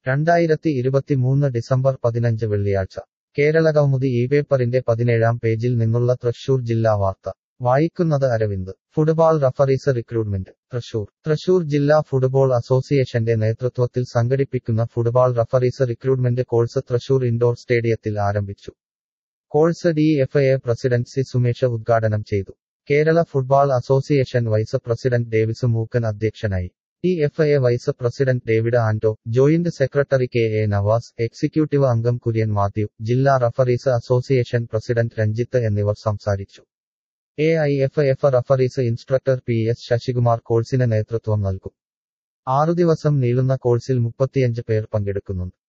രണ്ടായിരത്തി ഇരുപത്തിമൂന്ന് ഡിസംബർ പതിനഞ്ച് വെള്ളിയാഴ്ച കേരളകൗമുദി ഈ പേപ്പറിന്റെ പതിനേഴാം പേജിൽ നിന്നുള്ള തൃശൂർ ജില്ലാ വാർത്ത വായിക്കുന്നത് Aravind football referees recruitment Thrissur Thrissur ജില്ലാ ഫുട്ബോൾ അസോസിയേഷന്റെ നേതൃത്വത്തിൽ സംഘടിപ്പിക്കുന്ന football referees recruitment course Thrissur indoor സ്റ്റേഡിയത്തിൽ ആരംഭിച്ചു course D F A president C Sumesh ഉദ്ഘാടനം ചെയ്തു Kerala football association vice president Davis Mookkan അധ്യക്ഷനായി T F A vice president David Anto joint secretary K A Navas executive അംഗം കുര്യൻ മാത്യു ജില്ലാ റഫറീസ് അസോസിയേഷൻ പ്രസിഡന്റ് രഞ്ജിത്ത് എന്നിവർ സംസാരിച്ചു A I F F referees instructor P S Sasikumar കോഴ്സിന് നേതൃത്വം നൽകും ആറു ദിവസം നീളുന്ന കോഴ്സിൽ മുപ്പത്തിയഞ്ച് പേർ പങ്കെടുക്കുന്നുണ്ട്